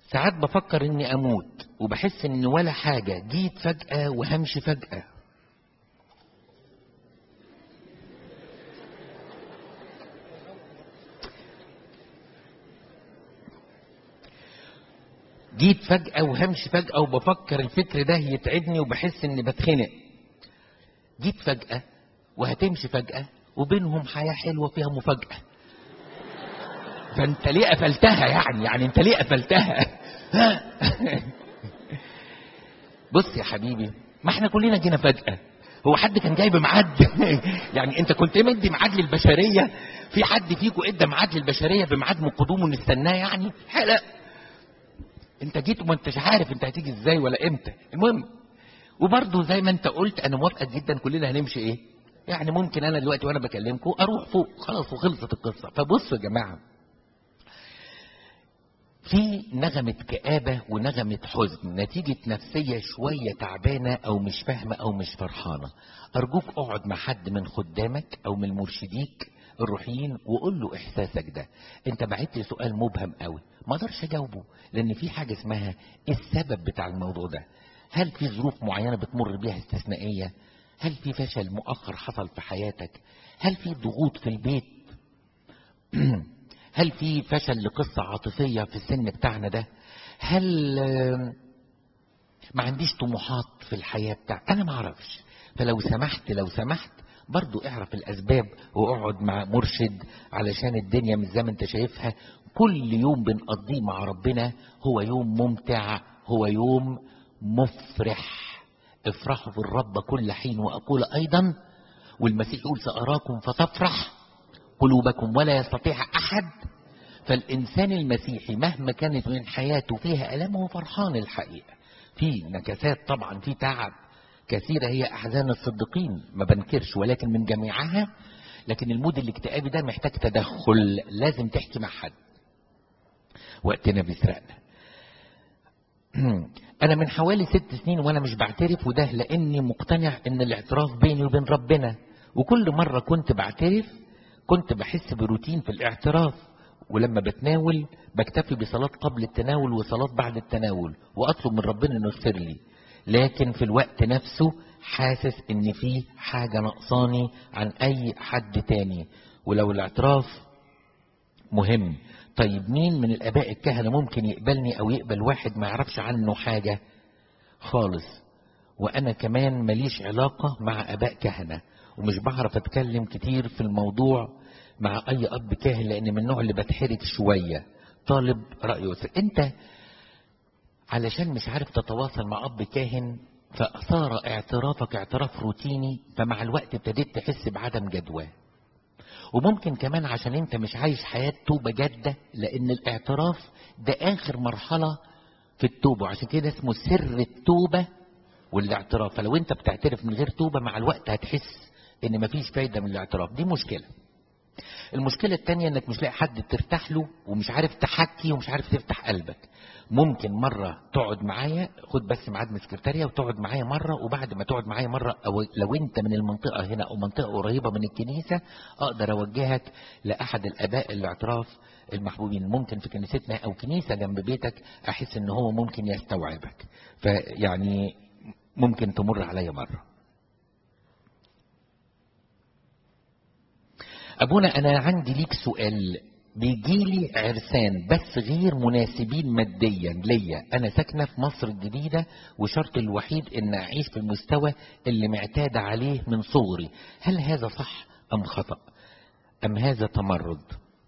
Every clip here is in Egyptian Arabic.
ساعات بفكر اني اموت وبحس ان ولا حاجة جيت فجأة وهمشي فجأة جيت فجأة وهمشي فجأة وبفكر الفكر ده يتعبني وبحس اني بتخنق جيت فجأة وهتمشي فجأة وبينهم حياة حلوة فيها مفاجأة فانت ليه قفلتها يعني يعني انت ليه قفلتها بص يا حبيبي ما احنا كلنا جينا فجأة هو حد كان جايب ميعاد يعني انت كنت مدي ميعاد للبشرية في حد فيكم ادى ميعاد للبشرية بميعاد من قدومه نستناه يعني لا انت جيت وما انتش عارف انت هتيجي ازاي ولا امتى المهم وبرضه زي ما انت قلت انا موافقه جدا كلنا هنمشي ايه يعني ممكن انا دلوقتي وانا بكلمكم اروح فوق خلاص وخلصت القصه فبصوا يا جماعه في نغمة كآبة ونغمة حزن نتيجة نفسية شوية تعبانة أو مش فاهمة أو مش فرحانة أرجوك اقعد مع حد من خدامك أو من مرشديك الروحيين وقول له إحساسك ده أنت بعت لي سؤال مبهم قوي ما اقدرش أجاوبه لأن في حاجة اسمها السبب بتاع الموضوع ده هل في ظروف معينة بتمر بيها استثنائية هل في فشل مؤخر حصل في حياتك هل في ضغوط في البيت هل في فشل لقصة عاطفية في السن بتاعنا ده هل ما عنديش طموحات في الحياة بتاع أنا ما أعرفش فلو سمحت لو سمحت برضو اعرف الأسباب واقعد مع مرشد علشان الدنيا مش زي ما انت شايفها كل يوم بنقضيه مع ربنا هو يوم ممتع هو يوم مفرح افرحوا في الرب كل حين وأقول أيضا والمسيح يقول سأراكم فتفرح قلوبكم ولا يستطيع أحد فالإنسان المسيحي مهما كانت من حياته فيها ألم هو فرحان الحقيقة في نكسات طبعا في تعب كثيرة هي أحزان الصديقين ما بنكرش ولكن من جميعها لكن المود الاكتئابي ده محتاج تدخل لازم تحكي مع حد وقتنا بيسرقنا أنا من حوالي ست سنين وأنا مش بعترف وده لأني مقتنع إن الاعتراف بيني وبين ربنا وكل مرة كنت بعترف كنت بحس بروتين في الاعتراف ولما بتناول بكتفي بصلاة قبل التناول وصلاة بعد التناول وأطلب من ربنا إنه يغفر لي لكن في الوقت نفسه حاسس إن في حاجة نقصاني عن أي حد تاني ولو الاعتراف مهم طيب مين من الآباء الكهنة ممكن يقبلني أو يقبل واحد ما يعرفش عنه حاجة خالص وأنا كمان ماليش علاقة مع آباء كهنة ومش بعرف أتكلم كتير في الموضوع مع أي أب كاهن لأن من النوع اللي بتحرك شوية طالب رأيه أنت علشان مش عارف تتواصل مع أب كاهن فصار اعترافك اعتراف روتيني فمع الوقت ابتديت تحس بعدم جدوى وممكن كمان عشان انت مش عايش حياة توبة جادة لان الاعتراف ده اخر مرحلة في التوبة عشان كده اسمه سر التوبة والاعتراف فلو انت بتعترف من غير توبة مع الوقت هتحس ان مفيش فايدة من الاعتراف دي مشكلة المشكلة التانية انك مش لاقي حد ترتاح له ومش عارف تحكي ومش عارف تفتح قلبك ممكن مرة تقعد معايا خد بس ميعاد من السكرتارية وتقعد معايا مرة وبعد ما تقعد معايا مرة أو لو أنت من المنطقة هنا أو منطقة قريبة من الكنيسة أقدر أوجهك لأحد الآباء الاعتراف المحبوبين ممكن في كنيستنا أو كنيسة جنب بيتك أحس إن هو ممكن يستوعبك فيعني ممكن تمر عليا مرة أبونا أنا عندي ليك سؤال بيجيلي عرسان بس غير مناسبين ماديا ليا انا ساكنه في مصر الجديده وشرطي الوحيد ان اعيش في المستوى اللي معتاده عليه من صغري هل هذا صح ام خطا ام هذا تمرد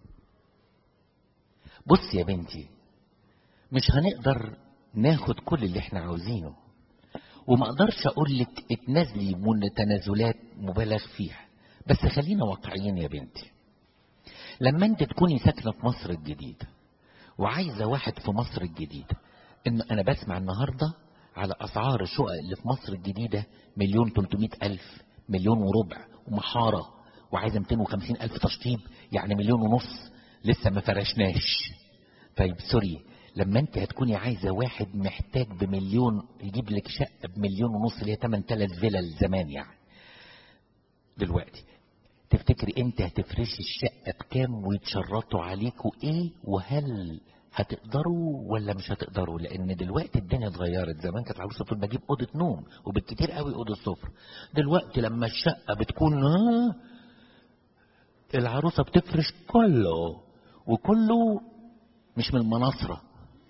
بص يا بنتي مش هنقدر ناخد كل اللي احنا عاوزينه وما اقدرش اقول لك اتنازلي من تنازلات مبالغ فيها بس خلينا واقعيين يا بنتي لما انت تكوني ساكنه في مصر الجديده وعايزه واحد في مصر الجديده ان انا بسمع النهارده على اسعار الشقق اللي في مصر الجديده مليون 300 الف مليون وربع ومحاره وعايزه 250 الف تشطيب يعني مليون ونص لسه ما فرشناش طيب سوري لما انت هتكوني عايزه واحد محتاج بمليون يجيب لك شقه بمليون ونص اللي هي 8000 فيلا زمان يعني دلوقتي تفتكري انت هتفرشي الشقة بكام ويتشرطوا عليكوا ايه وهل هتقدروا ولا مش هتقدروا لان دلوقتي الدنيا اتغيرت زمان كانت العروسه بتقول بجيب اوضه نوم وبالكتير قوي اوضه سفره دلوقتي لما الشقه بتكون آه العروسه بتفرش كله وكله مش من المناصره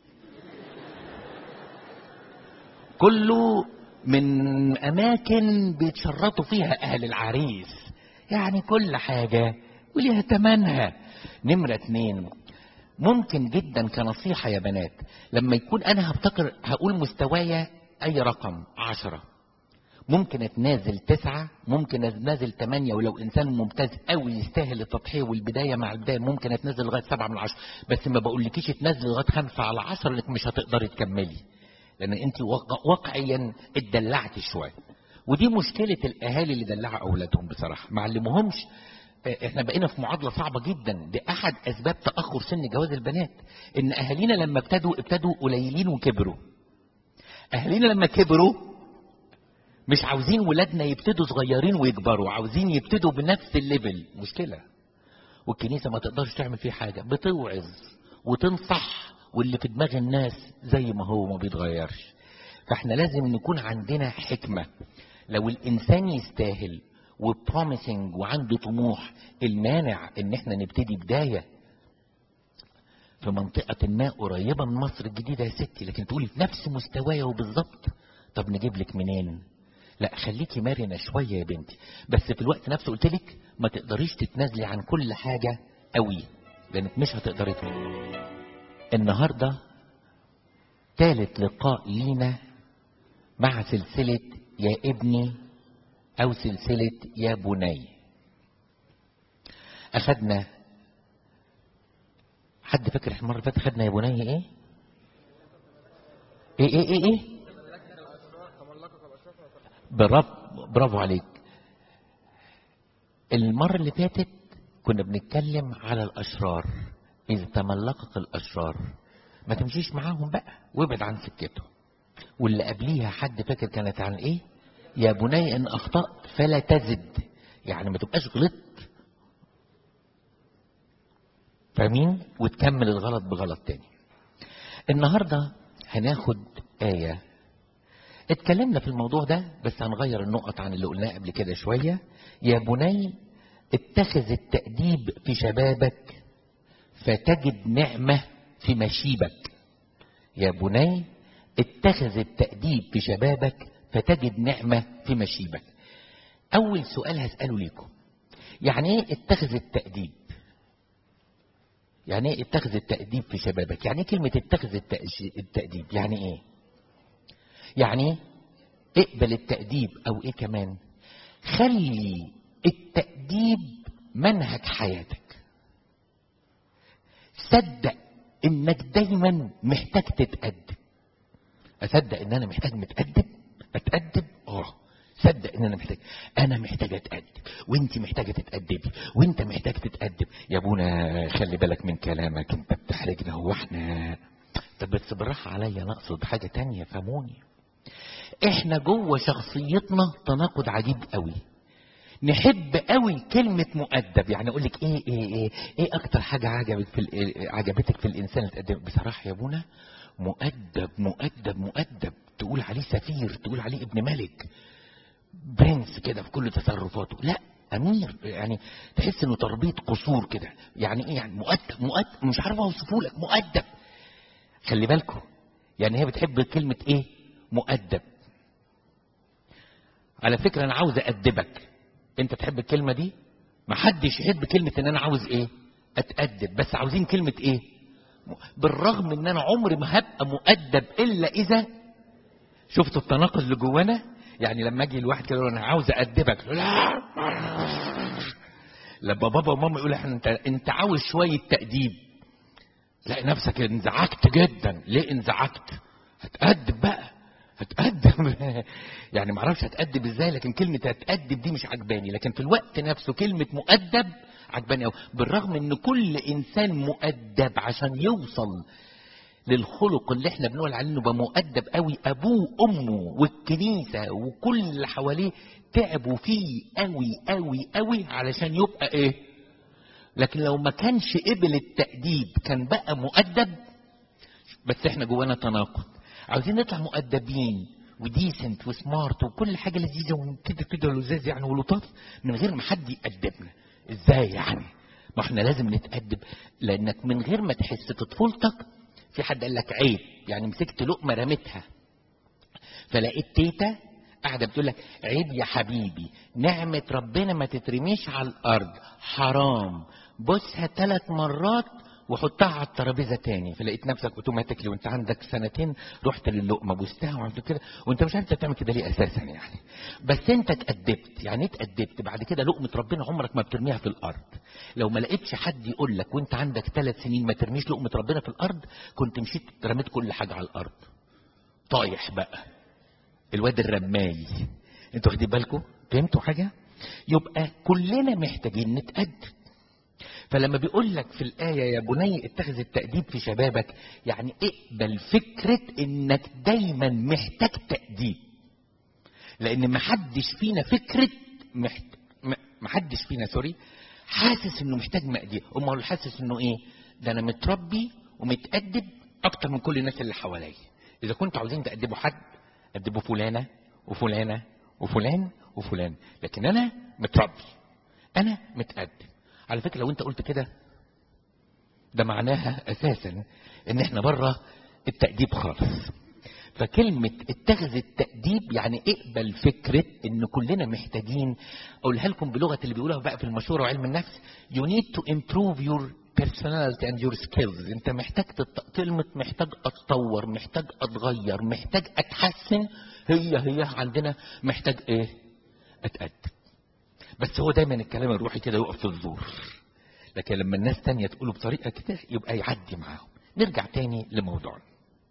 كله من اماكن بيتشرطوا فيها اهل العريس يعني كل حاجه وليها تمنها نمره اتنين ممكن جدا كنصيحة يا بنات لما يكون أنا هفتكر هقول مستوايا أي رقم عشرة ممكن أتنازل تسعة ممكن أتنازل تمانية ولو إنسان ممتاز أوي يستاهل التضحية والبداية مع البداية ممكن أتنازل لغاية سبعة من عشرة بس ما بقولكيش تنزل لغاية خمسة على عشرة لأنك مش هتقدري تكملي لأن أنت واقعيا اتدلعتي شوية ودي مشكلة الأهالي اللي دلعوا أولادهم بصراحة ما علموهمش احنا بقينا في معادله صعبه جدا دي احد اسباب تاخر سن جواز البنات ان اهالينا لما ابتدوا ابتدوا قليلين وكبروا اهالينا لما كبروا مش عاوزين ولادنا يبتدوا صغيرين ويكبروا عاوزين يبتدوا بنفس الليفل مشكله والكنيسه ما تقدرش تعمل فيه حاجه بتوعظ وتنصح واللي في دماغ الناس زي ما هو ما بيتغيرش فاحنا لازم نكون عندنا حكمه لو الانسان يستاهل وبروميسنج وعنده طموح المانع ان احنا نبتدي بدايه في منطقة ما قريبة من مصر الجديدة يا ستي لكن تقولي في نفس مستوايا وبالظبط طب نجيب لك منين؟ لا خليكي مرنة شوية يا بنتي بس في الوقت نفسه قلت لك ما تقدريش تتنازلي عن كل حاجة قوي لانك مش هتقدري النهاردة ثالث لقاء لينا مع سلسلة يا ابني أو سلسلة يا بني أخدنا حد فاكر المرة اللي فاتت خدنا يا بني إيه؟ إيه إيه إيه إيه؟ برافو برافو عليك المرة اللي فاتت كنا بنتكلم على الأشرار إذا تملقك الأشرار ما تمشيش معاهم بقى وابعد عن سكتهم واللي قبليها حد فاكر كانت عن إيه؟ يا بني ان اخطأت فلا تزد يعني ما تبقاش غلطت فاهمين وتكمل الغلط بغلط تاني النهارده هناخد آية اتكلمنا في الموضوع ده بس هنغير النقط عن اللي قلناه قبل كده شوية يا بني اتخذ التأديب في شبابك فتجد نعمة في مشيبك يا بني اتخذ التأديب في شبابك فتجد نعمة في مشيبك أول سؤال هسأله لكم يعني ايه اتخذ التأديب يعني ايه اتخذ التأديب في شبابك يعني ايه كلمة اتخذ التأديب يعني ايه يعني اقبل التأديب او ايه كمان خلي التأديب منهج حياتك صدق انك دايما محتاج تتأدب اصدق ان انا محتاج متأدب اتأدب اه صدق ان انا محتاج انا محتاج اتأدب وانت محتاجة تتأدبي وانت محتاج تتأدب يا ابونا خلي بالك من كلامك انت بتحرجنا هو احنا طب بس بالراحة عليا انا اقصد حاجة تانية فهموني احنا جوه شخصيتنا تناقض عجيب قوي نحب قوي كلمة مؤدب يعني اقول لك ايه ايه ايه ايه اكتر حاجة عجبت في ال- عجبتك في الانسان اللي تقدم بصراحة يا ابونا مؤدب مؤدب مؤدب تقول عليه سفير تقول عليه ابن ملك برنس كده في كل تصرفاته لا امير يعني تحس انه تربية قصور كده يعني ايه يعني مؤدب مؤدب مش عارف اوصفه لك مؤدب خلي بالكم يعني هي بتحب كلمة ايه مؤدب على فكرة انا عاوز ادبك انت تحب الكلمة دي محدش يحب كلمة ان انا عاوز ايه اتأدب بس عاوزين كلمة ايه بالرغم ان انا عمري ما هبقى مؤدب الا اذا شفتوا التناقض اللي جوانا يعني لما اجي الواحد كده يقول انا عاوز ادبك لا لما بابا وماما يقول احنا انت انت عاوز شويه تاديب تلاقي نفسك انزعجت جدا ليه انزعجت هتأدب بقى هتأدب يعني معرفش هتأدب ازاي لكن كلمة هتأدب دي مش عجباني لكن في الوقت نفسه كلمة مؤدب عجباني قوي بالرغم ان كل انسان مؤدب عشان يوصل للخلق اللي احنا بنقول عليه انه بقى مؤدب قوي ابوه وامه والكنيسه وكل اللي حواليه تعبوا فيه قوي قوي قوي علشان يبقى ايه لكن لو ما كانش قبل التأديب كان بقى مؤدب بس احنا جوانا تناقض عاوزين نطلع مؤدبين وديسنت وسمارت وكل حاجه لذيذه وكده كده لذاذ يعني ولطاف من غير ما حد يأدبنا ازاي يعني ما احنا لازم نتأدب لانك من غير ما تحس في طفولتك في حد قال لك عيب يعني مسكت لقمه رميتها فلقيت تيتا قاعده بتقول لك عيب يا حبيبي نعمه ربنا ما تترميش على الارض حرام بوسها ثلاث مرات وحطها على الترابيزه تاني فلقيت نفسك اوتوماتيكلي وانت عندك سنتين رحت للقمه بوستها وعملت كده وانت مش عارف تعمل كده ليه اساسا يعني بس انت اتأدبت يعني ايه اتأدبت بعد كده لقمه ربنا عمرك ما بترميها في الارض لو ما لقيتش حد يقول لك وانت عندك ثلاث سنين ما ترميش لقمه ربنا في الارض كنت مشيت رميت كل حاجه على الارض طايح بقى الواد الرماي انتوا واخدين بالكم فهمتوا حاجه يبقى كلنا محتاجين نتأدب فلما بيقول لك في الآية يا بني اتخذ التأديب في شبابك يعني اقبل فكرة انك دايما محتاج تأديب لان محدش فينا فكرة محت... م- محدش فينا سوري حاسس انه محتاج مأديب امال حاسس انه ايه ده انا متربي ومتأدب اكتر من كل الناس اللي حواليا اذا كنتوا عاوزين تأدبوا حد أدبوا فلانة وفلانة وفلان وفلان لكن انا متربي انا متأدب على فكرة لو انت قلت كده ده معناها اساسا ان احنا بره التأديب خالص فكلمة اتخذ التأديب يعني اقبل فكرة ان كلنا محتاجين اقولها لكم بلغة اللي بيقولوها بقى في المشورة وعلم النفس you need to improve your personality and your skills انت محتاج تت... كلمة محتاج اتطور محتاج اتغير محتاج اتحسن هي هي عندنا محتاج ايه اتأدب بس هو دايما الكلام الروحي كده يقف في الزور لكن لما الناس تانية تقوله بطريقة كده يبقى يعدي معاهم نرجع تاني لموضوعنا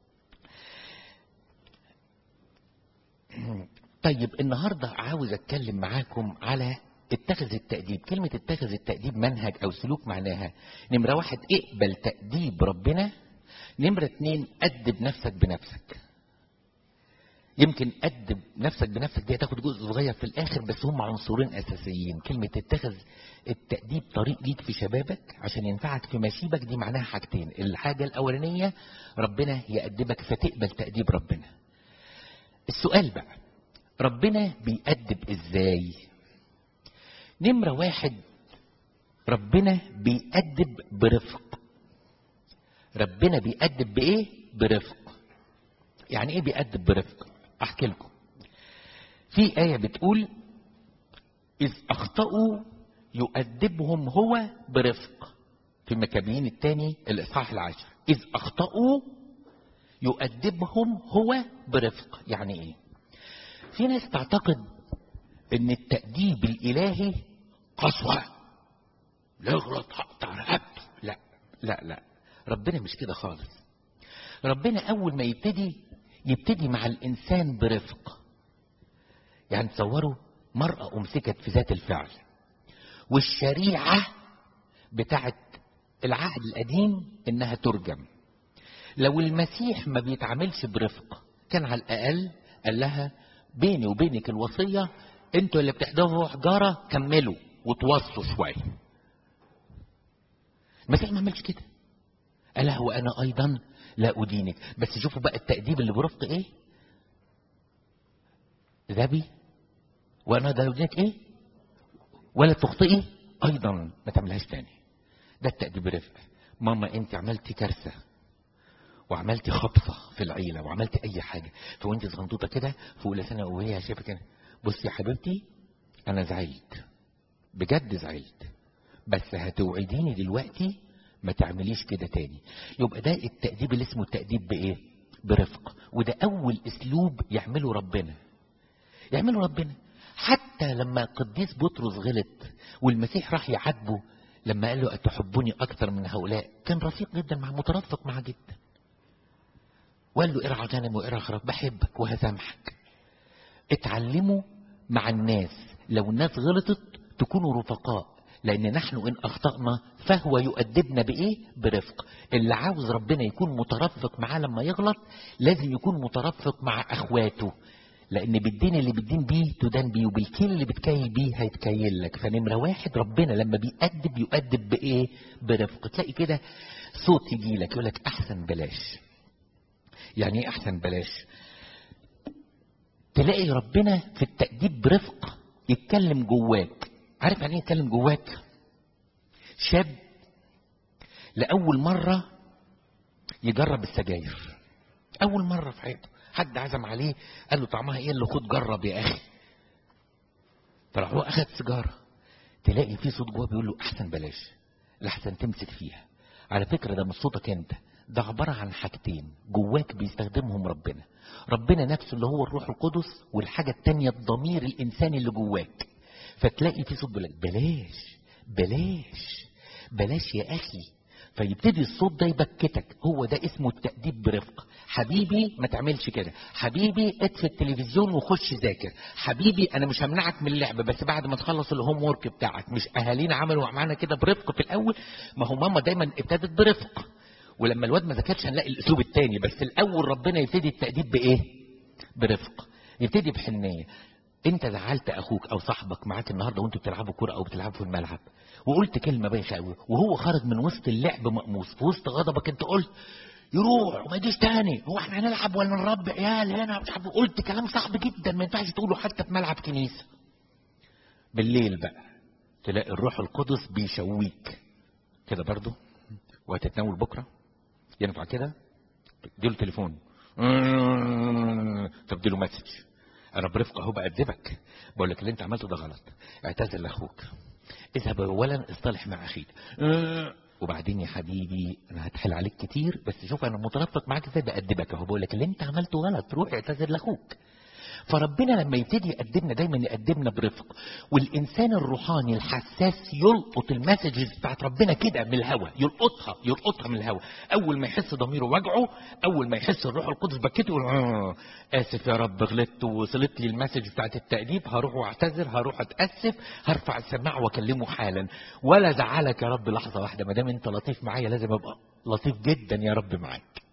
طيب النهاردة عاوز اتكلم معاكم على اتخذ التأديب كلمة اتخذ التأديب منهج او سلوك معناها نمرة واحد اقبل تأديب ربنا نمرة اتنين أدب نفسك بنفسك يمكن أدب نفسك بنفسك دي هتاخد جزء صغير في الآخر بس هم عنصرين أساسيين كلمة اتخذ التأديب طريق ليك في شبابك عشان ينفعك في مشيبك دي معناها حاجتين الحاجة الأولانية ربنا يأدبك فتقبل تأديب ربنا السؤال بقى ربنا بيأدب ازاي نمرة واحد ربنا بيأدب برفق ربنا بيأدب بإيه برفق يعني إيه بيأدب برفق أحكي لكم في آية بتقول إذ أخطأوا يؤدبهم هو برفق في مكابين الثاني الإصحاح العاشر إذ أخطأوا يؤدبهم هو برفق يعني إيه في ناس تعتقد ان التأديب الالهي قسوة لا يغلط هقطع رقبته لا لا لا ربنا مش كده خالص ربنا اول ما يبتدي يبتدي مع الانسان برفق يعني تصوروا مرأة امسكت في ذات الفعل والشريعة بتاعت العهد القديم انها ترجم لو المسيح ما بيتعاملش برفق كان على الاقل قال لها بيني وبينك الوصية انتوا اللي بتحضروا حجارة كملوا وتوصوا شوية المسيح ما عملش كده قال لها وانا ايضا لا ادينك بس شوفوا بقى التأديب اللي برفق ايه ذبي وانا ده ادينك ايه ولا تخطئي ايضا ما تعملهاش تاني ده التأديب برفق ماما انت عملتي كارثة وعملتي خبصة في العيلة وعملتي أي حاجة فوانت صندوطة كده في أولى سنة وهي شايفة كده بصي يا حبيبتي أنا زعلت بجد زعلت بس هتوعديني دلوقتي ما تعمليش كده تاني يبقى ده التأديب اللي اسمه التأديب بإيه؟ برفق وده أول أسلوب يعمله ربنا يعمله ربنا حتى لما قديس بطرس غلط والمسيح راح يعاتبه لما قال له أتحبني أكثر من هؤلاء كان رفيق جدا مع مترفق معاه جدا وقال له ارعى غنم وارعى خراف بحبك وهسامحك اتعلموا مع الناس لو الناس غلطت تكونوا رفقاء لان نحن ان اخطانا فهو يؤدبنا بايه برفق اللي عاوز ربنا يكون مترفق معاه لما يغلط لازم يكون مترفق مع اخواته لان بالدين اللي بالدين بيه تدان بيه وبالكيل اللي بتكيل بيه هيتكيل لك فنمره واحد ربنا لما بيأدب يؤدب بايه برفق تلاقي كده صوت يجي لك يقول لك احسن بلاش يعني ايه احسن بلاش تلاقي ربنا في التأديب برفق يتكلم جواك عارف يعني ايه يتكلم جواك شاب لأول مرة يجرب السجاير أول مرة في حياته حد عزم عليه قال له طعمها ايه اللي خد جرب يا أخي فراح هو أخد سيجارة تلاقي في صوت جواه بيقول له أحسن بلاش لحسن تمسك فيها على فكرة ده مش صوتك أنت ده عبارة عن حاجتين جواك بيستخدمهم ربنا ربنا نفسه اللي هو الروح القدس والحاجة التانية الضمير الإنساني اللي جواك فتلاقي في صوت بيقول لك بلاش بلاش بلاش يا أخي فيبتدي الصوت ده يبكتك هو ده اسمه التأديب برفق حبيبي ما تعملش كده حبيبي اطفي التلفزيون وخش ذاكر حبيبي انا مش همنعك من اللعب بس بعد ما تخلص الهوم ورك بتاعك مش اهالينا عملوا معانا كده برفق في الاول ما هو ماما دايما ابتدت برفق ولما الواد ما ذاكرش هنلاقي الاسلوب التاني بس الاول ربنا يبتدي التأديب بايه برفق يبتدي بحنيه انت زعلت اخوك او صاحبك معاك النهارده وانتوا بتلعبوا كوره او بتلعبوا في الملعب وقلت كلمه بايخه قوي وهو خرج من وسط اللعب مقموص في وسط غضبك انت قلت يروح وما يجيش تاني هو احنا هنلعب ولا نربي عيال هنا مش عارف قلت كلام صعب جدا ما ينفعش تقوله حتى في ملعب كنيسه بالليل بقى تلاقي الروح القدس بيشويك كده برضو وهتتناول بكره ينفع كده اديله تليفون طب له مسج انا برفق اهو بأدبك بقول لك اللي انت عملته ده غلط اعتذر لاخوك اذهب اولا اصطلح مع اخيك وبعدين يا حبيبي انا هتحل عليك كتير بس شوف انا مترفق معاك ازاي بأدبك اهو بقول لك اللي انت عملته غلط روح اعتذر لاخوك فربنا لما يبتدي يقدمنا دايما يقدمنا برفق والانسان الروحاني الحساس يلقط المسجز بتاعت ربنا كده من الهوا يلقطها يلقطها من الهوا اول ما يحس ضميره وجعه اول ما يحس الروح القدس بكته يقول آه اسف يا رب غلطت ووصلت لي المسج بتاعت التأديب هروح واعتذر هروح اتاسف هرفع السماعه واكلمه حالا ولا زعلك يا رب لحظه واحده ما دام انت لطيف معايا لازم ابقى لطيف جدا يا رب معاك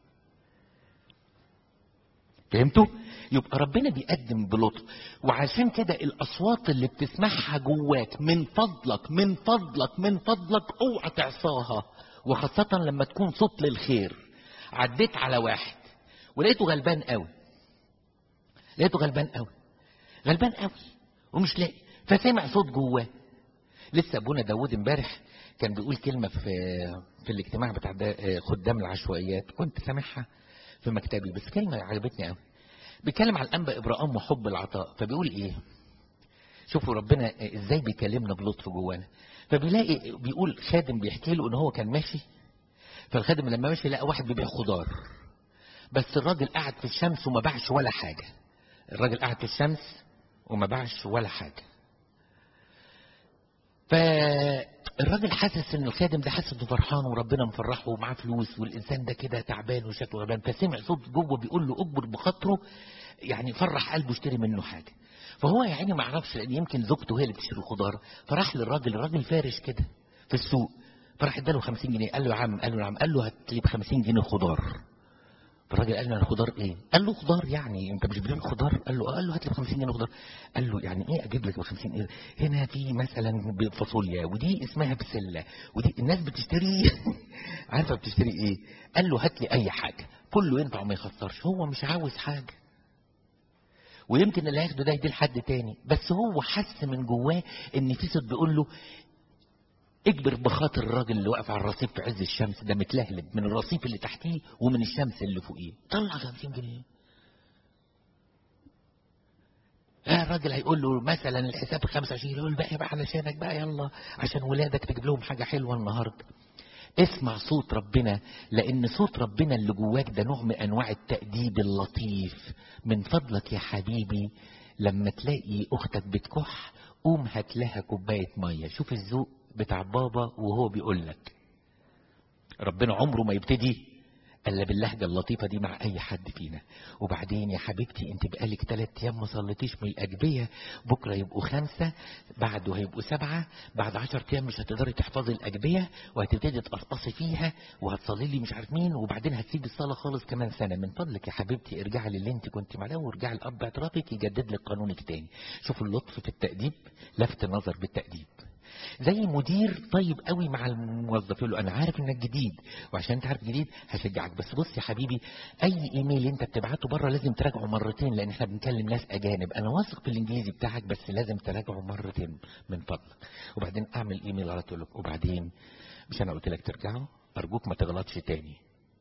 فهمتوا؟ يبقى ربنا بيقدم بلطف وعشان كده الاصوات اللي بتسمعها جواك من فضلك من فضلك من فضلك اوعى تعصاها وخاصة لما تكون صوت للخير عديت على واحد ولقيته غلبان قوي لقيته غلبان قوي غلبان قوي ومش لاقي فسمع صوت جواه لسه ابونا داود امبارح كان بيقول كلمة في في الاجتماع بتاع خدام العشوائيات كنت سامعها في مكتبي بس كلمة عجبتني قوي بيتكلم على الانبا ابراهيم وحب العطاء فبيقول ايه شوفوا ربنا ازاي بيكلمنا بلطف جوانا فبيلاقي بيقول خادم بيحكي له ان هو كان ماشي فالخادم لما ماشي لقى واحد بيبيع خضار بس الراجل قعد في الشمس وما باعش ولا حاجه الراجل قعد في الشمس وما باعش ولا حاجه فالراجل حاسس ان الخادم ده حاسس انه فرحان وربنا مفرحه ومعاه فلوس والانسان ده كده تعبان وشكله غلبان فسمع صوت جوه بيقول له اكبر بخاطره يعني فرح قلبه اشتري منه حاجه فهو يا عيني ما عرفش لان يمكن زوجته هي اللي بتشتري الخضار فراح للراجل الراجل فارش كده في السوق فراح اداله 50 جنيه قال له يا عم قال له يا عم قال له هات لي ب 50 جنيه خضار فالراجل قال له انا خضار ايه؟ قال له خضار يعني انت مش بتبيع خضار؟ قال له قال له هات لي ب 50 جنيه خضار قال له يعني ايه اجيب لك ب 50 ايه؟ هنا في مثلا فاصوليا ودي اسمها بسله ودي الناس بتشتري عارفه بتشتري ايه؟ قال له هات لي اي حاجه كله ينفع وما يخسرش هو مش عاوز حاجه ويمكن اللي هياخده ده يديه لحد تاني بس هو حس من جواه ان في صوت بيقول له اجبر بخاطر الراجل اللي واقف على الرصيف في عز الشمس ده متلهلب من الرصيف اللي تحتيه ومن الشمس اللي فوقيه طلع 50 جنيه آه الراجل هيقول له مثلا الحساب 25 يقول بقى بقى علشانك بقى يلا عشان ولادك تجيب لهم حاجه حلوه النهارده اسمع صوت ربنا لان صوت ربنا اللي جواك ده نوع من انواع التأديب اللطيف من فضلك يا حبيبي لما تلاقي اختك بتكح قوم هات لها كوبايه ميه شوف الذوق بتاع بابا وهو بيقول لك ربنا عمره ما يبتدي الا باللهجه اللطيفه دي مع اي حد فينا وبعدين يا حبيبتي انت بقالك ثلاث ايام ما صليتيش من الاجبيه بكره يبقوا خمسه بعده هيبقوا سبعه بعد عشر ايام مش هتقدري تحفظي الاجبيه وهتبتدي تقصقصي فيها وهتصلي لي مش عارف مين وبعدين هتسيبي الصلاه خالص كمان سنه من فضلك يا حبيبتي ارجعي للي انت كنت معاه وارجعي لاب اعترافك يجدد لك قانونك تاني شوفوا اللطف في التاديب لفت نظر بالتاديب زي مدير طيب قوي مع الموظف يقول له انا عارف انك جديد وعشان انت عارف جديد هشجعك بس بص يا حبيبي اي ايميل انت بتبعته بره لازم تراجعه مرتين لان احنا بنكلم ناس اجانب انا واثق في الانجليزي بتاعك بس لازم تراجعه مرتين من فضلك وبعدين اعمل ايميل على طول وبعدين مش انا قلت لك ترجعه ارجوك ما تغلطش تاني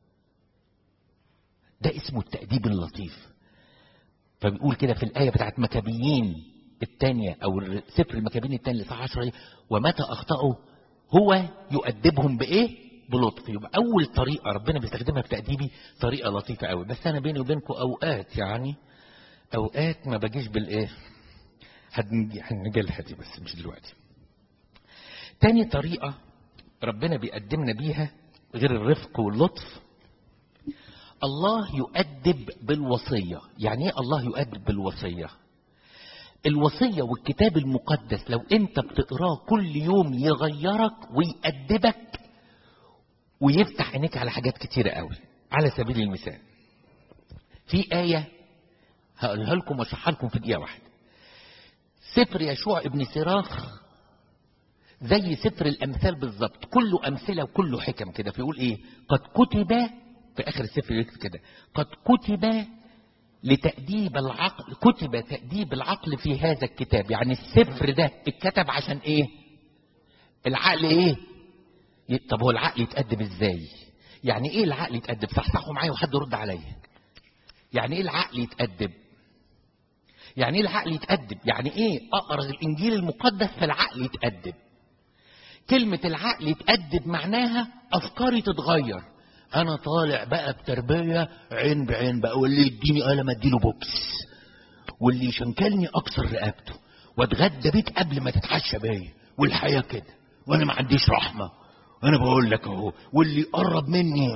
ده اسمه التأديب اللطيف فبيقول كده في الآية بتاعت مكابيين الثانية أو سفر المكابين الثاني لصح 10 ومتى أخطأوا هو يؤدبهم بإيه؟ بلطف يبقى أول طريقة ربنا بيستخدمها في تأديبي طريقة لطيفة قوي بس أنا بيني وبينكم أوقات يعني أوقات ما بجيش بالإيه؟ هنجيلها دي بس مش دلوقتي. تاني طريقة ربنا بيقدمنا بيها غير الرفق واللطف الله يؤدب بالوصية يعني ايه الله يؤدب بالوصية الوصية والكتاب المقدس لو انت بتقراه كل يوم يغيرك ويأدبك ويفتح عينيك على حاجات كتيرة قوي على سبيل المثال في آية هقولها لكم واشرحها لكم في دقيقة واحدة سفر يشوع ابن سراخ زي سفر الأمثال بالظبط كله أمثلة وكله حكم كده فيقول إيه قد كتب في آخر السفر يكتب كده قد كتب لتأديب العقل كتب تأديب العقل في هذا الكتاب يعني السفر ده اتكتب عشان ايه العقل ايه طب هو العقل يتأدب ازاي يعني ايه العقل يتأدب صحصحوا معايا وحد يرد عليا يعني ايه العقل يتأدب يعني ايه العقل يتأدب يعني ايه اقرا الانجيل المقدس فالعقل يتأدب كلمة العقل يتأدب معناها افكاري تتغير انا طالع بقى بتربيه عين بعين بقى واللي يديني قلم اديله بوكس واللي يشنكلني اكسر رقبته واتغدى بيك قبل ما تتعشى بيا والحياه كده وانا ما عنديش رحمه انا بقول لك اهو واللي يقرب مني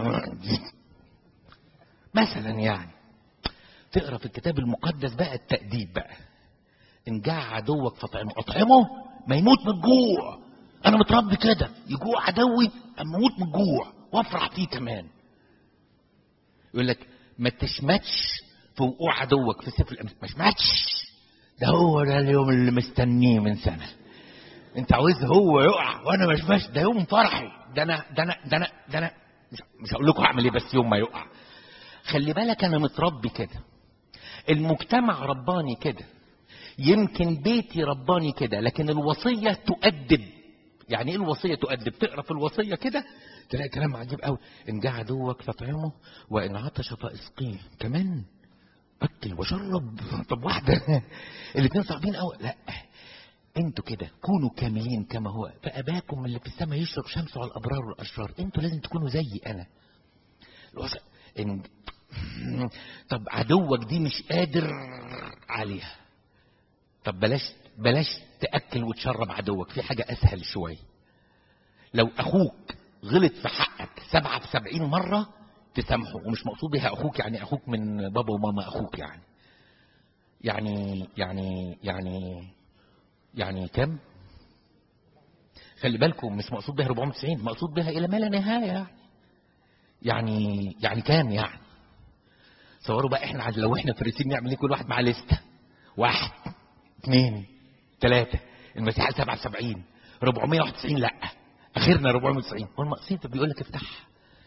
مثلا يعني تقرا في الكتاب المقدس بقى التأديب بقى ان جاع عدوك فطعمه اطعمه ما يموت من الجوع انا متربي كده يجوع عدوي اما اموت من الجوع وافرح فيه كمان يقول لك ما تشمتش في وقوع عدوك في سفر الامثال ما تشمتش ده هو ده اليوم اللي مستنيه من سنه انت عاوز هو يقع وانا ما اشمتش ده يوم فرحي ده انا ده انا ده انا ده انا مش, مش هقول لكم اعمل ايه بس يوم ما يقع خلي بالك انا متربي كده المجتمع رباني كده يمكن بيتي رباني كده لكن الوصيه تؤدب يعني ايه الوصيه تؤدب تقرا في الوصيه كده تلاقي كلام عجيب قوي ان جاء عدوك فاطعمه وان عطش فاسقيه كمان اكل وشرب طب واحده الاثنين صعبين قوي لا انتوا كده كونوا كاملين كما هو فاباكم اللي في السماء يشرق شمسه على الابرار والاشرار انتوا لازم تكونوا زيي انا إن... طب عدوك دي مش قادر عليها طب بلاش بلاش تاكل وتشرب عدوك في حاجه اسهل شويه لو اخوك غلط في حقك سبعة في سبعين مرة تسامحه ومش مقصود بها أخوك يعني أخوك من بابا وماما أخوك يعني يعني يعني يعني يعني كم خلي بالكم مش مقصود بها 490 مقصود بها إلى ما لا نهاية يعني يعني يعني كام يعني صوروا بقى احنا لو احنا فريسين نعمل ايه كل واحد معاه لستة واحد اثنين ثلاثة المسيح قال 77 491 لا اخرنا 490 هو المقصود بيقول لك افتح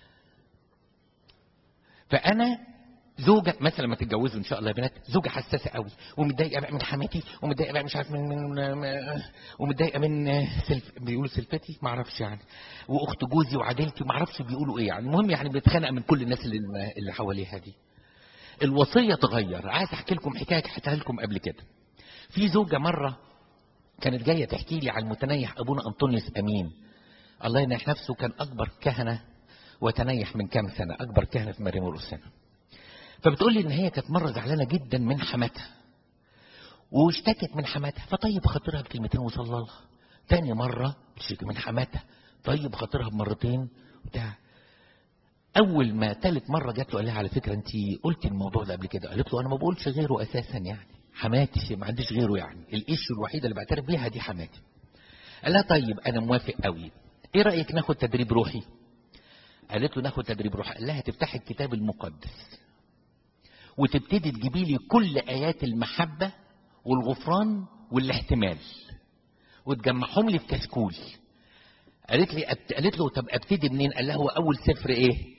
فانا زوجة مثلا ما تتجوزوا ان شاء الله يا بنات زوجة حساسة قوي ومتضايقة بقى من حماتي ومتضايقة بقى مش عارف من من ومتضايقة من سلف بيقولوا سلفتي ما اعرفش يعني واخت جوزي وعديلتي ما اعرفش بيقولوا ايه يعني المهم يعني بيتخانق من كل الناس اللي اللي حواليها دي الوصية تغير عايز احكي لكم حكاية حكيتها لكم قبل كده في زوجة مرة كانت جاية تحكي لي عن المتنيح ابونا انطونيوس امين الله ينح نفسه كان اكبر كهنة وتنيح من كام سنة اكبر كهنة في مريم سنة فبتقول لي ان هي كانت مره زعلانه جدا من حماتها واشتكت من حماتها فطيب خاطرها بكلمتين وصلى لها تاني مره بتشتكي من حماتها طيب خاطرها بمرتين بتاع اول ما تالت مره جات له قال لها على فكره انت قلتي الموضوع ده قبل كده قالت له انا ما بقولش غيره اساسا يعني حماتي ما عنديش غيره يعني الايش الوحيده اللي بعترف بيها دي حماتي قال لها طيب انا موافق قوي ايه رايك ناخد تدريب روحي قالت له ناخد تدريب روحي قال لها تفتحي الكتاب المقدس وتبتدي تجيبي لي كل ايات المحبه والغفران والاحتمال وتجمعهم لي في كشكول قالت لي أبت... قالت له طب ابتدي منين قال لها هو اول سفر ايه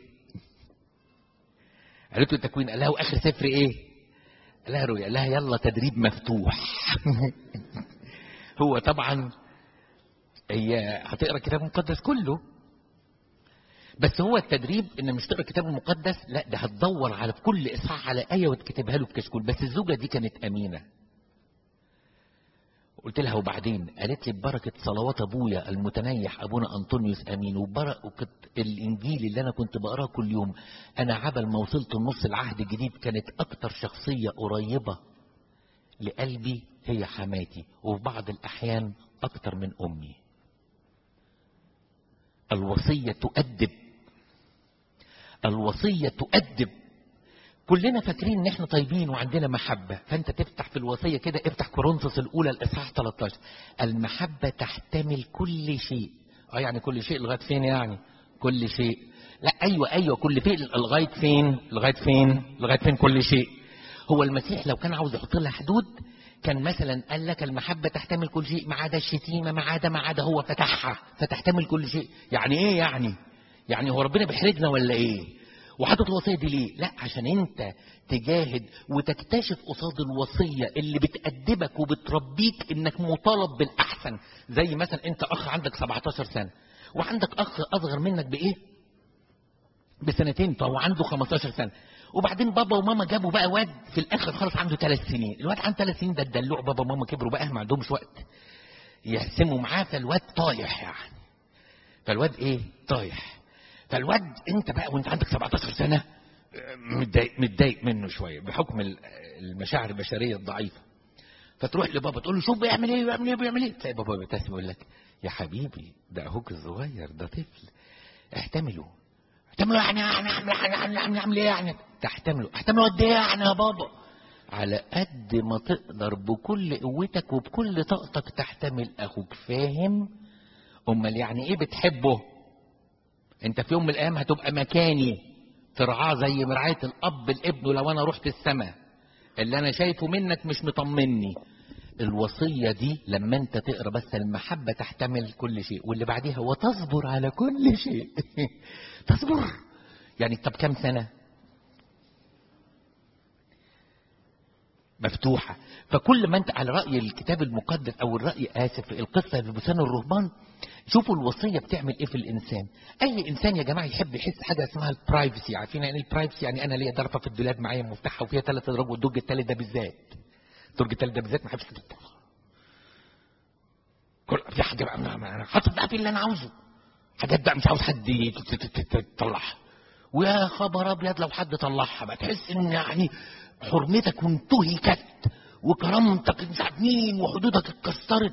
قالت له التكوين قال لها واخر سفر ايه قال لها رؤيا قال لها يلا تدريب مفتوح هو طبعا هي هتقرا الكتاب المقدس كله بس هو التدريب ان مش تقرا الكتاب المقدس لا ده هتدور على في كل اصحاح على ايه وتكتبها له في كشكول بس الزوجه دي كانت امينه قلت لها وبعدين قالت لي ببركه صلوات ابويا المتنيح ابونا انطونيوس امين وبركه الانجيل اللي انا كنت بقراه كل يوم انا عبل ما وصلت النص العهد الجديد كانت اكتر شخصيه قريبه لقلبي هي حماتي وفي بعض الاحيان اكتر من امي الوصيه تؤدب الوصيه تؤدب كلنا فاكرين ان احنا طيبين وعندنا محبة فانت تفتح في الوصية كده افتح كورنثوس الاولى الاصحاح 13 المحبة تحتمل كل شيء اه يعني كل شيء لغاية فين يعني كل شيء لا ايوه ايوه كل شيء لغاية فين لغاية فين لغاية فين كل شيء هو المسيح لو كان عاوز يحط لها حدود كان مثلا قال لك المحبة تحتمل كل شيء ما عدا الشتيمة ما عدا ما عدا هو فتحها فتحتمل كل شيء يعني ايه يعني يعني هو ربنا بيحرجنا ولا ايه وحاطط الوصيه دي ليه؟ لا عشان انت تجاهد وتكتشف قصاد الوصيه اللي بتأدبك وبتربيك انك مطالب بالاحسن زي مثلا انت اخ عندك 17 سنه وعندك اخ اصغر منك بايه؟ بسنتين فهو عنده 15 سنه وبعدين بابا وماما جابوا بقى واد في الاخر خالص عنده ثلاث سنين الواد عنده ثلاث سنين ده الدلوع بابا وماما كبروا بقى ما عندهمش وقت يحسموا معاه فالواد طايح يعني فالواد ايه طايح فالواد انت بقى وانت عندك 17 سنه متضايق متضايق منه شويه بحكم المشاعر البشريه الضعيفه فتروح لبابا تقول له شوف بيعمل ايه بيعمل ايه بيعمل ايه تلاقي بابا بيبتسم يقول لك يا حبيبي ده اخوك الصغير ده طفل احتمله احتمله يعني يعني يعني يعني يعني اعمل ايه يعني تحتمله احتمله قد ايه يعني يا بابا على قد ما تقدر بكل قوتك وبكل طاقتك تحتمل اخوك فاهم امال يعني ايه بتحبه انت في يوم من الايام هتبقى مكاني ترعاه زي مرعايه الاب لابنه لو انا رحت السماء اللي انا شايفه منك مش مطمني الوصية دي لما انت تقرا بس المحبة تحتمل كل شيء واللي بعديها وتصبر على كل شيء تصبر يعني طب كم سنة مفتوحة فكل ما انت على رأي الكتاب المقدس او الرأي اسف القصة في بستان الرهبان شوفوا الوصية بتعمل ايه في الانسان اي انسان يا جماعة يحب يحس حاجة اسمها البرايفسي عارفين يعني البرايفسي يعني انا ليا ضرفة في الدولاب معايا مفتاحها وفيها ثلاث اضراب والدرج الثالث ده بالذات الدرج الثالث ده بالذات ما حدش كل في حاجة بقى انا حاطط بقى في اللي انا عاوزه حاجات بقى مش عاوز حد يطلعها ويا خبر ابيض لو حد طلعها بقى تحس ان يعني حرمتك انتهكت وكرامتك مش عارف مين وحدودك اتكسرت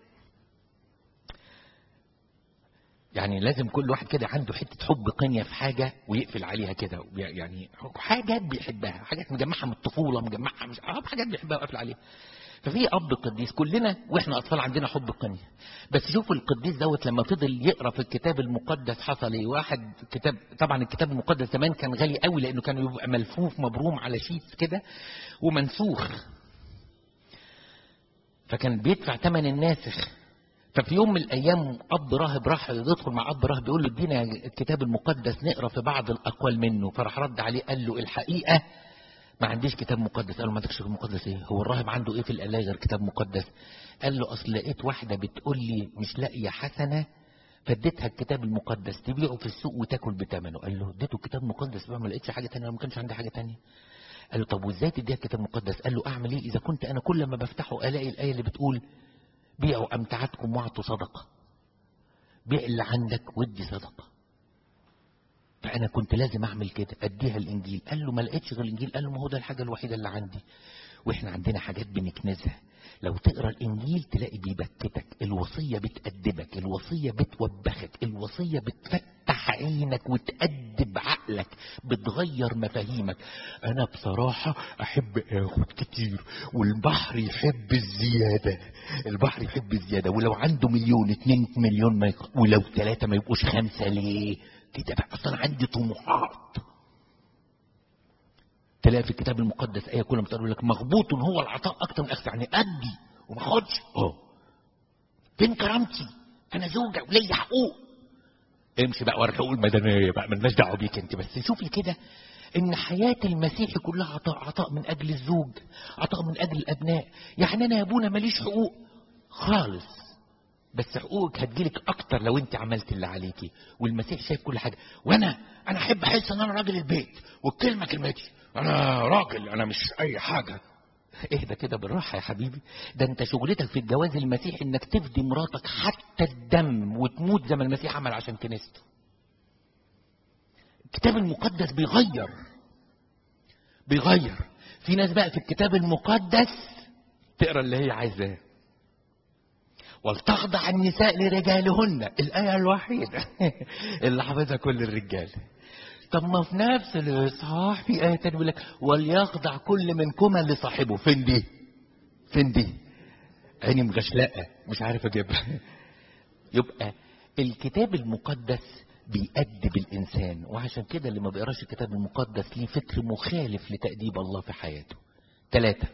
يعني لازم كل واحد كده عنده حته حب قنيه في حاجه ويقفل عليها كده يعني حاجات بيحبها حاجات مجمعها من الطفوله مجمعها مش عارف حاجات بيحبها وقافل عليها ففي اب قديس كلنا واحنا اطفال عندنا حب قنيه بس شوفوا القديس دوت لما فضل يقرا في الكتاب المقدس حصل ايه واحد كتاب طبعا الكتاب المقدس زمان كان غالي قوي لانه كان يبقى ملفوف مبروم على شيت كده ومنسوخ فكان بيدفع ثمن الناسخ ففي يوم من الايام اب راهب راح يدخل مع اب راهب بيقول له ادينا الكتاب المقدس نقرا في بعض الاقوال منه فراح رد عليه قال له الحقيقه ما عنديش كتاب مقدس قال له ما عندكش كتاب مقدس ايه هو الراهب عنده ايه في القلايه غير كتاب مقدس قال له اصل لقيت واحده بتقول لي مش لاقيه حسنه فاديتها الكتاب المقدس تبيعه في السوق وتاكل بثمنه قال له اديته الكتاب المقدس بقى ما لقيتش حاجه ثانيه ما كانش عندي حاجه ثانيه قال له طب وازاي تديها الكتاب المقدس قال له اعمل ايه اذا كنت انا كل ما بفتحه الاقي الايه اللي بتقول بيعوا امتعتكم واعطوا صدقه بيع اللي عندك وادي صدقه فانا كنت لازم اعمل كده اديها الانجيل قال له ما لقيتش غير الانجيل قال له ما هو ده الحاجه الوحيده اللي عندي واحنا عندنا حاجات بنكنزها لو تقرا الانجيل تلاقي بيبكتك الوصيه بتأدبك الوصيه بتوبخك الوصيه بتفتح عينك وتأدب عقلك بتغير مفاهيمك انا بصراحه احب اخد كتير والبحر يحب الزياده البحر يحب الزياده ولو عنده مليون اتنين مليون ما يق... ولو ثلاثه ما يبقوش خمسه ليه كده بقى اصلا عندي طموحات تلاقي في الكتاب المقدس ايه كل ما تقول لك مغبوط هو العطاء اكتر من الاخذ يعني ادي وما اخدش اه فين كرامتي انا زوجة وليا حقوق امشي بقى ورا الحقوق المدنية بقى ملناش دعوة بيك انت بس شوفي كده ان حياة المسيح كلها عطاء عطاء من اجل الزوج عطاء من اجل الابناء يعني انا يا ابونا ماليش حقوق خالص بس حقوقك هتجيلك اكتر لو انت عملت اللي عليكي والمسيح شايف كل حاجه وانا انا احب احس ان انا راجل البيت والكلمه كلمتي انا راجل انا مش اي حاجه اهدى كده بالراحه يا حبيبي ده انت شغلتك في الجواز المسيح انك تفدي مراتك حتى الدم وتموت زي ما المسيح عمل عشان كنيسته الكتاب المقدس بيغير بيغير في ناس بقى في الكتاب المقدس تقرا اللي هي عايزاه ولتخضع النساء لرجالهن الآية الوحيدة اللي حافظها كل الرجال طب ما في نفس الإصحاح في آية تانية بيقول لك وليخضع كل منكما لصاحبه فين دي؟ فين دي؟ عيني مغشلقة مش عارف أجيبها يبقى الكتاب المقدس بيأدب الإنسان وعشان كده اللي ما بيقراش الكتاب المقدس ليه فكر مخالف لتأديب الله في حياته ثلاثة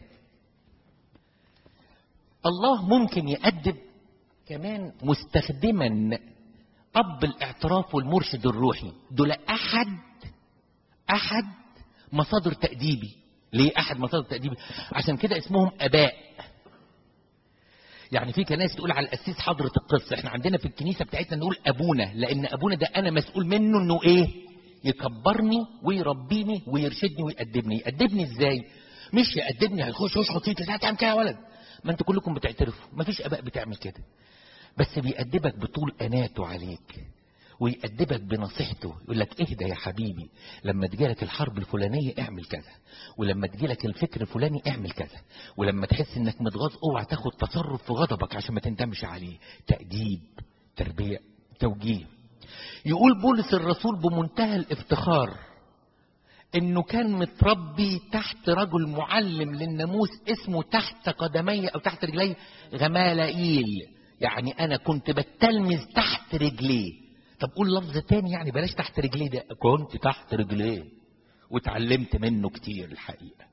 الله ممكن يأدب كمان مستخدما أب الاعتراف والمرشد الروحي دول أحد أحد مصادر تأديبي ليه أحد مصادر تأديبي عشان كده اسمهم أباء يعني في كنايس تقول على القسيس حضرة القصة احنا عندنا في الكنيسة بتاعتنا نقول أبونا لأن أبونا ده أنا مسؤول منه إنه إيه يكبرني ويربيني ويرشدني ويأدبني يأدبني إزاي مش يأدبني هيخش يشخط فيك لا تعمل كده يا ولد ما انتوا كلكم بتعترفوا مفيش اباء بتعمل كده بس بيأدبك بطول اناته عليك ويأدبك بنصيحته يقول لك اهدى يا حبيبي لما تجيلك الحرب الفلانية اعمل كذا ولما تجيلك الفكر الفلاني اعمل كذا ولما تحس انك متغاظ اوعى تاخد تصرف في غضبك عشان ما تندمش عليه تأديب تربية توجيه يقول بولس الرسول بمنتهى الافتخار انه كان متربي تحت رجل معلم للناموس اسمه تحت قدمي او تحت رجلي غمالائيل يعني انا كنت بتلمذ تحت رجليه طب قول لفظ تاني يعني بلاش تحت رجليه ده كنت تحت رجليه واتعلمت منه كتير الحقيقه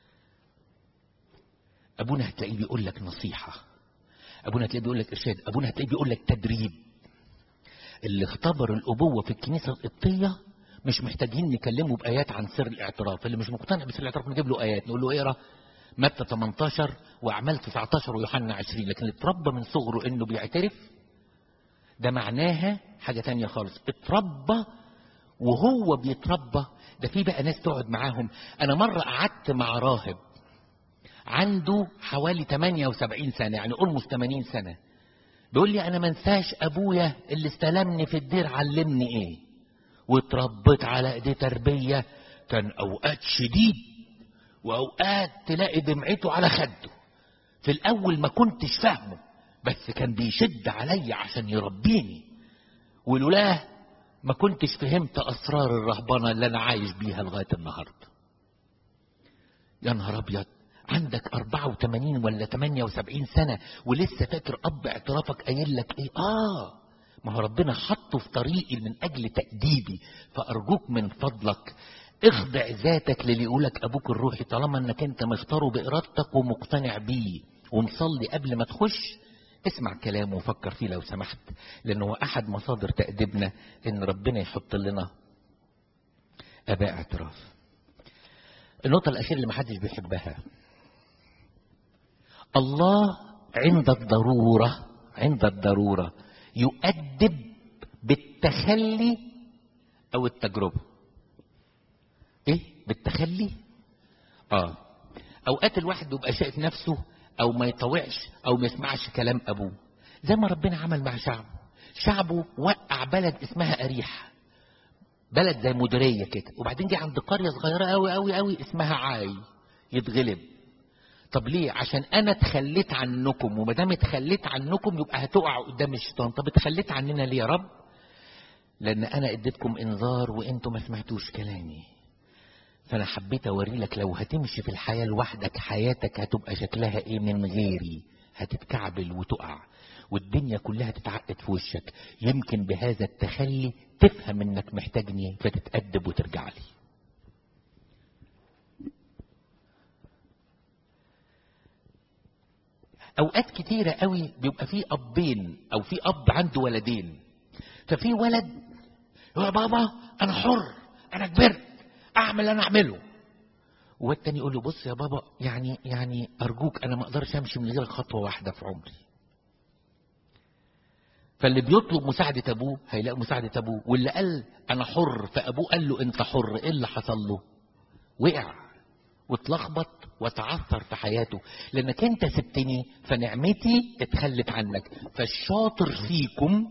ابونا هتلاقيه بيقول لك نصيحه ابونا هتلاقيه بيقول لك ارشاد ابونا هتلاقيه بيقول لك تدريب اللي اختبر الابوه في الكنيسه القبطيه مش محتاجين نكلمه بايات عن سر الاعتراف اللي مش مقتنع بسر الاعتراف نجيب له ايات نقول له اقرا متى 18 واعمال 19 ويوحنا 20 لكن اللي اتربى من صغره انه بيعترف ده معناها حاجه تانية خالص اتربى وهو بيتربى ده في بقى ناس تقعد معاهم انا مره قعدت مع راهب عنده حوالي 78 سنه يعني اولموست 80 سنه بيقول لي انا ما انساش ابويا اللي استلمني في الدير علمني ايه واتربيت على ايديه تربيه كان اوقات شديد واوقات تلاقي دمعته على خده في الاول ما كنتش فاهمه بس كان بيشد عليا عشان يربيني ولولاه ما كنتش فهمت اسرار الرهبنه اللي انا عايش بيها لغايه النهارده يا نهار ابيض عندك 84 ولا 78 سنه ولسه فاكر اب اعترافك قايل لك ايه اه ما هو ربنا حطه في طريقي من اجل تاديبي فارجوك من فضلك اخضع ذاتك للي يقولك ابوك الروحي طالما انك انت مختاره بارادتك ومقتنع بيه ومصلي قبل ما تخش اسمع كلامه وفكر فيه لو سمحت لانه هو احد مصادر تاديبنا ان ربنا يحط لنا اباء اعتراف النقطه الاخيره اللي محدش بيحبها الله عند الضروره عند الضروره يؤدب بالتخلي او التجربه ايه بالتخلي اه اوقات الواحد بيبقى شايف نفسه او ما يطوعش او ما يسمعش كلام ابوه زي ما ربنا عمل مع شعبه شعبه وقع بلد اسمها اريحه بلد زي مديريه كده وبعدين جه عند قريه صغيره قوي قوي قوي اسمها عاي يتغلب طب ليه عشان انا اتخليت عنكم وما دام اتخليت عنكم يبقى هتقعوا قدام الشيطان طب اتخليت عننا ليه يا رب لان انا اديتكم انذار وانتم ما سمعتوش كلامي فانا حبيت اوري لك لو هتمشي في الحياه لوحدك حياتك هتبقى شكلها ايه من غيري هتتكعبل وتقع والدنيا كلها تتعقد في وشك يمكن بهذا التخلي تفهم انك محتاجني فتتأدب وترجع لي اوقات كتيرة قوي بيبقى في ابين او في اب عنده ولدين ففي ولد يا بابا انا حر انا كبرت اعمل اللي انا اعمله والتاني يقول له بص يا بابا يعني يعني ارجوك انا ما اقدرش امشي من غير خطوه واحده في عمري فاللي بيطلب مساعدة أبوه هيلاقي مساعدة أبوه واللي قال أنا حر فأبوه قال له أنت حر إيه اللي حصل له وقع واتلخبط وتعثر في حياته لأنك أنت سبتني فنعمتي اتخلت عنك فالشاطر فيكم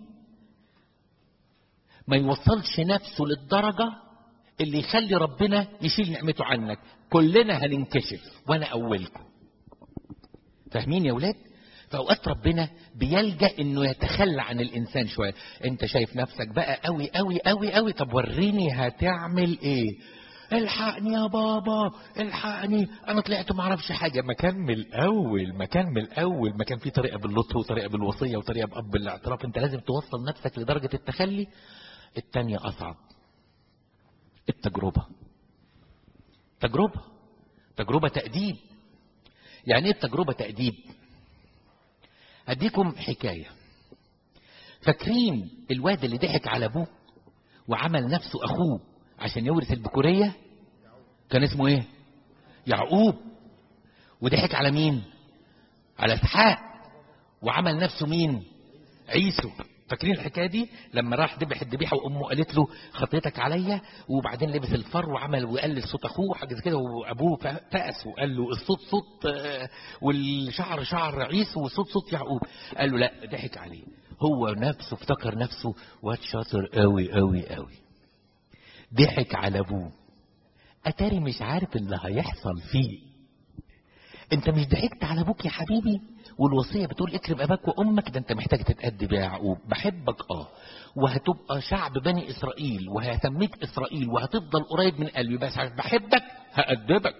ما يوصلش نفسه للدرجة اللي يخلي ربنا يشيل نعمته عنك كلنا هننكشف وانا اولكم فاهمين يا ولاد فاوقات ربنا بيلجا انه يتخلى عن الانسان شويه انت شايف نفسك بقى قوي قوي قوي قوي طب وريني هتعمل ايه الحقني يا بابا الحقني انا طلعت ما اعرفش حاجه مكان من الاول مكان من الاول مكان فيه طريقه باللطف وطريقه بالوصيه وطريقه باب الاعتراف انت لازم توصل نفسك لدرجه التخلي التانية اصعب التجربه تجربه تجربه تاديب يعني ايه التجربه تاديب اديكم حكايه فاكرين الواد اللي ضحك على ابوه وعمل نفسه اخوه عشان يورث البكوريه كان اسمه ايه يعقوب وضحك على مين على اسحاق وعمل نفسه مين عيسو فاكرين الحكايه دي لما راح ذبح الذبيحه وامه قالت له خطيتك عليا وبعدين لبس الفر وعمل وقلل صوت اخوه وحاجه زي كده وابوه فأس وقال له الصوت صوت آه، والشعر شعر عيسو والصوت صوت يعقوب قال له لا ضحك عليه هو نفسه افتكر نفسه واد شاطر قوي قوي قوي ضحك على ابوه اتاري مش عارف اللي هيحصل فيه انت مش ضحكت على ابوك يا حبيبي والوصيه بتقول اكرم اباك وامك ده انت محتاج تتادب يا يعقوب بحبك اه وهتبقى شعب بني اسرائيل وهسميك اسرائيل وهتفضل قريب من قلبي بس عشان بحبك هادبك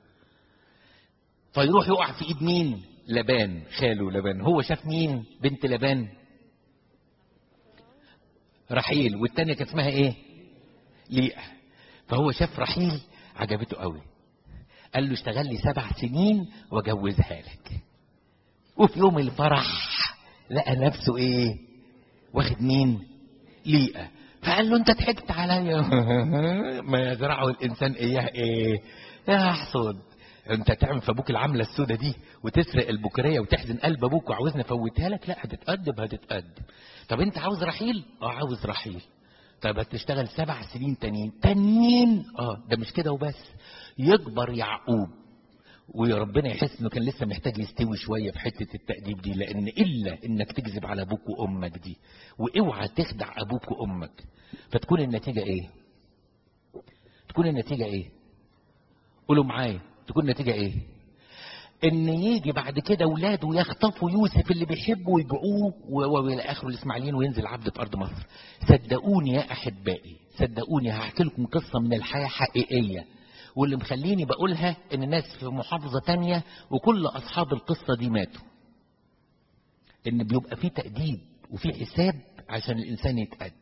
فيروح يقع في ايد مين لبان خاله لبان هو شاف مين بنت لبان رحيل والتانية كانت اسمها ايه ليئة فهو شاف رحيل عجبته قوي قال له اشتغل لي سبع سنين واجوزها لك وفي يوم الفرح لقى نفسه ايه واخد مين ليئة فقال له انت ضحكت عليا ما يزرعه الانسان اياه ايه يا حسود انت تعمل في ابوك العمله السودة دي وتسرق البكريه وتحزن قلب ابوك وعاوزني افوتها لك لا هتتقدم هتتقدم طب انت عاوز رحيل اه عاوز رحيل طب هتشتغل سبع سنين تانيين تانيين اه ده مش كده وبس يكبر يعقوب وربنا يحس انه كان لسه محتاج يستوي شويه في حته التأديب دي لان الا انك تكذب على ابوك وامك دي واوعى تخدع ابوك وامك فتكون النتيجه ايه؟ تكون النتيجه ايه؟ قولوا معايا تكون النتيجه ايه؟ ان يجي بعد كده اولاده يخطفوا يوسف اللي بيحبه ويبيعوه و- والى اخره الاسماعيليين وينزل عبد في ارض مصر صدقوني يا احبائي صدقوني هحكي لكم قصه من الحياه حقيقيه واللي مخليني بقولها ان الناس في محافظه تانية وكل اصحاب القصه دي ماتوا ان بيبقى في تاديب وفي حساب عشان الانسان يتقد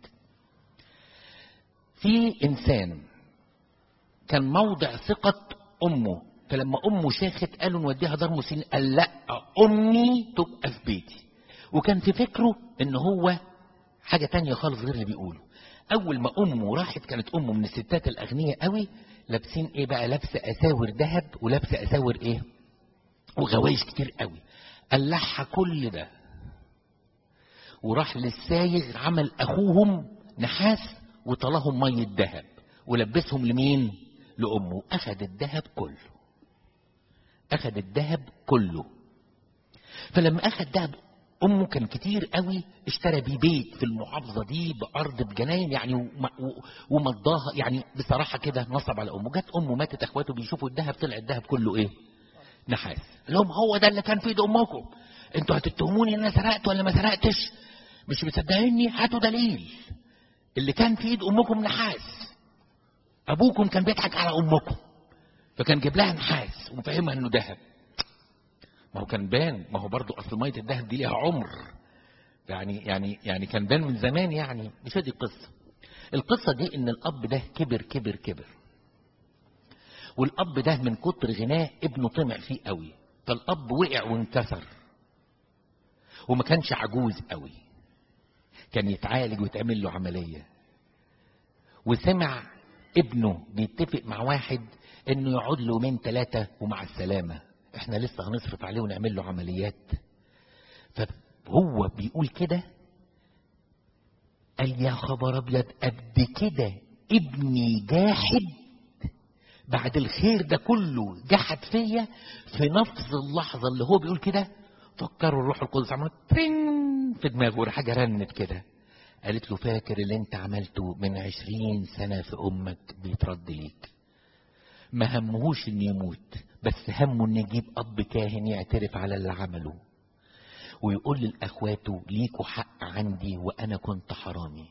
في انسان كان موضع ثقة أمه فلما أمه شاخت قالوا نوديها دار مسنين قال لا أمي تبقى في بيتي وكان في فكره إن هو حاجة تانية خالص غير اللي بيقوله أول ما أمه راحت كانت أمه من الستات الأغنياء قوي لابسين إيه بقى لابسة أساور ذهب ولابسة أساور إيه وغوايش كتير قوي قلعها كل ده وراح للسايغ عمل اخوهم نحاس وطلهم ميه ذهب ولبسهم لمين لامه اخذ الذهب كله اخذ الذهب كله فلما اخذ ذهب امه كان كتير قوي اشترى بيه بيت في المحافظه دي بارض بجناين يعني وم- و- ومضاها يعني بصراحه كده نصب على امه جت امه ماتت اخواته بيشوفوا الذهب طلع الذهب كله ايه نحاس قال لهم هو ده اللي كان في ايد امكم انتوا هتتهموني ان انا سرقت ولا ما سرقتش مش مصدقيني هاتوا دليل اللي كان في ايد امكم نحاس ابوكم كان بيضحك على امكم فكان جاب لها نحاس ومفهمها انه ذهب ما هو كان بان ما هو برضو اصل ميه الذهب دي ليها عمر يعني يعني يعني كان بان من زمان يعني مش هذه القصه القصه دي ان الاب ده كبر كبر كبر والاب ده من كتر غناه ابنه طمع فيه قوي فالاب وقع وانكسر وما كانش عجوز قوي كان يتعالج ويتعمل له عملية وسمع ابنه بيتفق مع واحد انه يقعد له يومين ثلاثة ومع السلامة احنا لسه هنصرف عليه ونعمل له عمليات فهو بيقول كده قال يا خبر ابيض قد كده ابني جاحد بعد الخير ده كله جحد فيا في نفس اللحظة اللي هو بيقول كده فكروا الروح القدس عمل ترين في دماغه حاجة رنت كده قالت له فاكر اللي انت عملته من عشرين سنة في امك بيترد ليك ما همهوش انه يموت بس همه انه يجيب اب كاهن يعترف على اللي عمله ويقول لاخواته ليكوا حق عندي وانا كنت حرامي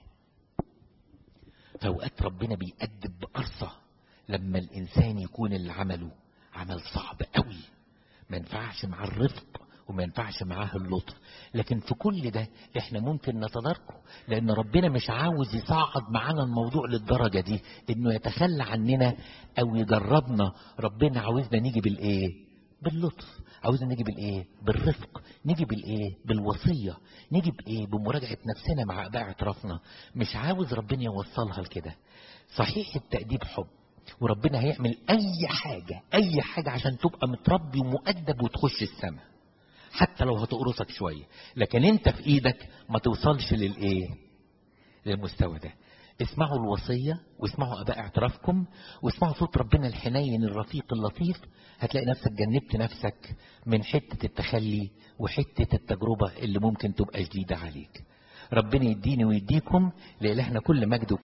فاوقات ربنا بيأدب بقرصة لما الانسان يكون اللي عمله عمل صعب قوي ما ينفعش مع الرفق وما ينفعش معاه اللطف لكن في كل ده احنا ممكن نتداركه لان ربنا مش عاوز يصعد معانا الموضوع للدرجة دي انه يتخلى عننا او يجربنا ربنا عاوزنا نيجي بالايه باللطف عاوزنا نيجي بالايه بالرفق نيجي بالايه بالوصية نيجي بايه بمراجعة نفسنا مع اباء اعترافنا مش عاوز ربنا يوصلها لكده صحيح التأديب حب وربنا هيعمل اي حاجة اي حاجة عشان تبقى متربي ومؤدب وتخش السماء حتى لو هتقرصك شوية لكن انت في ايدك ما توصلش للايه للمستوى ده اسمعوا الوصية واسمعوا اباء اعترافكم واسمعوا صوت ربنا الحنين الرفيق اللطيف هتلاقي نفسك جنبت نفسك من حتة التخلي وحتة التجربة اللي ممكن تبقى جديدة عليك ربنا يديني ويديكم لإلهنا كل مجد